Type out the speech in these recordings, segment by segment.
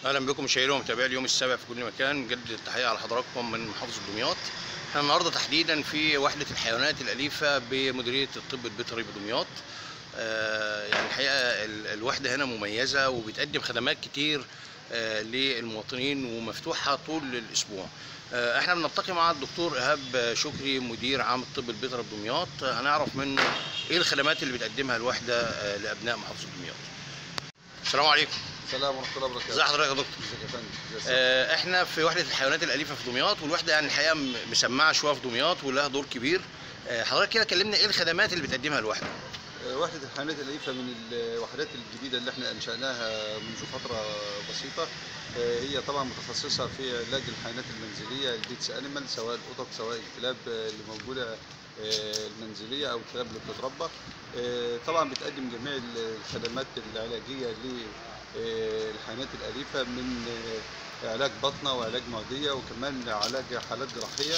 اهلا بكم مشاهيري ومتابعي اليوم السابع في كل مكان جدد التحيه على حضراتكم من محافظه دمياط احنا النهارده تحديدا في وحده الحيوانات الاليفه بمديريه الطب البيطري بدمياط آه، يعني الحقيقه ال- الوحده هنا مميزه وبتقدم خدمات كتير آه، للمواطنين ومفتوحه طول الاسبوع آه، احنا بنلتقي مع الدكتور ايهاب شكري مدير عام الطب البيطري بدمياط آه، هنعرف منه ايه الخدمات اللي بتقدمها الوحده آه، لابناء محافظه دمياط السلام عليكم السلام ورحمه الله وبركاته ازي حضرتك يا دكتور ازيك يا فندم ازي الصحة؟ آه، احنا في وحده الحيوانات الاليفه في دمياط والوحده يعني الحقيقه م- مسمعه شويه في دمياط ولها دور كبير آه، حضرتك كده كلمنا ايه الخدمات اللي بتقدمها الوحده آه، وحده الحيوانات الاليفه من الوحدات الجديده اللي احنا انشاناها منذ فتره بسيطه آه، هي طبعا متخصصه في علاج الحيوانات المنزليه البيتس انيمال سواء القطط سواء الكلاب آه، اللي موجوده آه، المنزليه او الكلاب اللي بتتربى آه، طبعا بتقدم جميع الخدمات العلاجيه للحيوانات الاليفه من آه، علاج بطنه وعلاج معديه وكمان علاج حالات جراحيه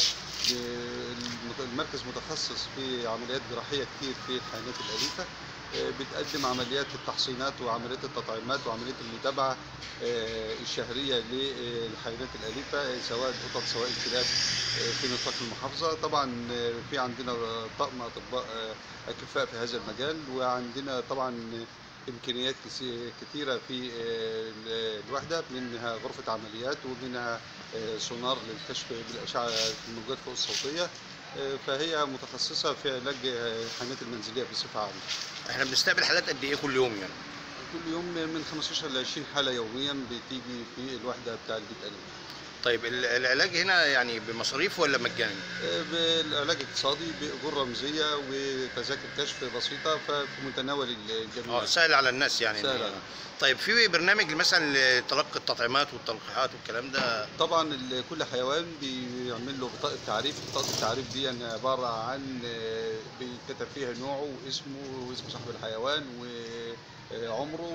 المت- المركز متخصص في عمليات جراحيه كتير في الحيوانات الاليفه آه، بتقدم عمليات التحصينات وعمليات التطعيمات وعمليه المتابعه آه، الشهريه للحيوانات الاليفه آه، سواء القطط سواء الكلاب آه، في نطاق المحافظه طبعا آه، في عندنا طقم اطباء آه، اكفاء في هذا المجال وعندنا طبعا امكانيات كسي- كثيره في آه، ال- الوحده منها غرفه عمليات ومنها آه، سونار للكشف بالاشعه الموجات فوق الصوتيه آه، فهي متخصصه في علاج آه، الحيوانات المنزليه بصفه عامه احنا بنستقبل حالات قد ايه كل يوم يعني كل يوم من 15 ل 20 حاله يوميا بتيجي في الوحده بتاع البيت ألم. طيب ال- العلاج هنا يعني بمصاريف ولا مجاني آه، بالعلاج الاقتصادي باجور رمزيه وتذاكر كشف بسيطه ففي متناول الجميع اه سهل على الناس يعني سهل على طيب في برنامج مثلا لتلقي التطعيمات والتلقيحات والكلام ده طبعا ال- كل حيوان بيعمل له بطاقه تعريف بطاقه التعريف دي يعني عباره عن آه، بيتكتب فيها نوعه واسمه واسم صاحب الحيوان وعمره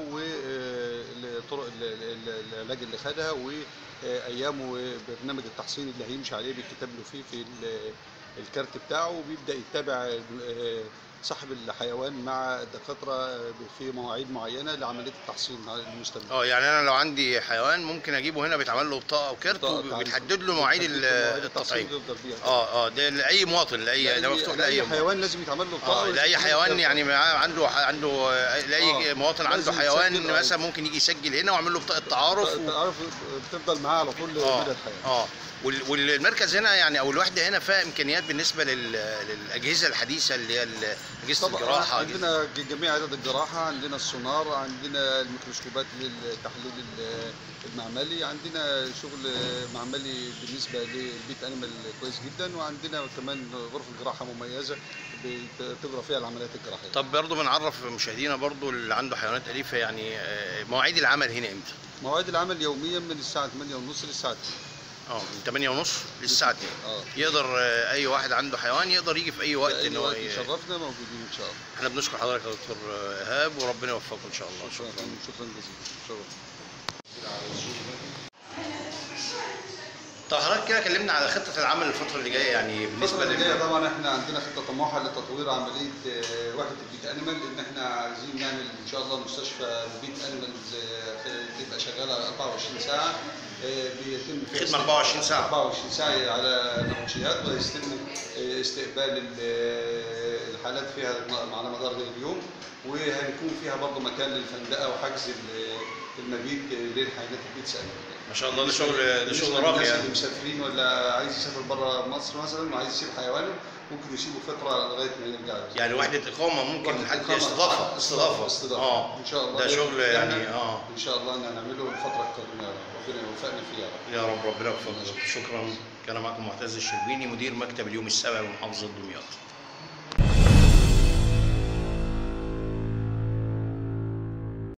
وطرق العلاج اللي خدها وايامه برنامج التحصين اللي هيمشي عليه بيتكتب له فيه في ال- الكارت بتاعه وبيبدا يتابع آه، صاحب الحيوان مع الدكاتره في مواعيد معينه لعمليه التحصين المستمر اه يعني انا لو عندي حيوان ممكن اجيبه هنا بيتعمل له بطاقه وكارت بطاقة تعريف. وبيتحدد له مواعيد ال- مواعيد التطعيم بيفضل بيها اه اه ده لاي مواطن لاي ده مفتوح لاي لاي مواطن حيوان لازم يتعمل له بطاقه اه لاي حيوان يعني معاه- عنده عنده لاي آه، مواطن عنده لازم حيوان يسجل، آه. مثلا ممكن يجي يسجل هنا واعمل له بطاقه تعارف و... تعرف بتفضل معاه على طول اه مدى الحياه اه وال- والمركز هنا يعني او الوحده هنا فيها امكانيات بالنسبه لل... للاجهزه الحديثه اللي هي ال- اجهزه طبعا الجراحه أجهزة- عندنا ج- جميع عدد الجراحه عندنا السونار عندنا الميكروسكوبات للتحليل ال- المعملي عندنا شغل معملي بالنسبه للبيت انيمال كويس جدا وعندنا كمان غرفه جراحه مميزه بتجرى فيها العمليات الجراحيه طب برضه بنعرف مشاهدينا برضه اللي عنده حيوانات اليفه يعني آه، مواعيد العمل هنا امتى؟ مواعيد العمل يوميا من الساعه 8:30 للساعه 2 اه من 8 ونص للساعه 2 اه يقدر آه، اي واحد عنده حيوان يقدر يجي في اي وقت في ان اي هو وقت ي- يشرفنا موجودين ان شاء الله احنا بنشكر حضرتك يا دكتور ايهاب وربنا يوفقكم ان شاء الله شكرا شكرا جزيلا شكرا طب حضرتك كده كلمنا على خطه العمل الفتره اللي جايه يعني بالنسبه الفترة الجاية لل طبعا احنا عندنا خطة طموحة لتطوير عملية آه، وحدة البيت انيمال ان احنا عايزين نعمل ان شاء الله مستشفى بيت انيمالز آه، تبقى شغالة 24 ساعة آه، بيتم فيها خدمة 24 ساعة. 24 ساعة على نوتشيات ويتم آه، استقبال ال- آه، الحالات فيها على مدار اليوم وهيكون فيها برضه مكان للفندقة وحجز ال- المبيت للحيوانات البيتس انيمال ما شاء الله ده شغل ده بالنسبة شغل راقي للناس يعني اللي مسافرين ولا عايز يسافر بره مصر مثلا وعايز يسيب حيوانه ممكن يسيبه فتره لغايه ما يرجع يعني وحده اقامه ممكن وحدة حد إقامة. استضافه استضافه استضافه اه ان شاء الله ده شغل بإذن يعني الله. اه ان شاء الله ان هنعمله الفتره القادمه يا رب ربنا يوفقنا فيها يا رب يا رب ربنا يوفقك شكرا كان معكم معتز الشربيني مدير مكتب اليوم السابع بمحافظه دمياط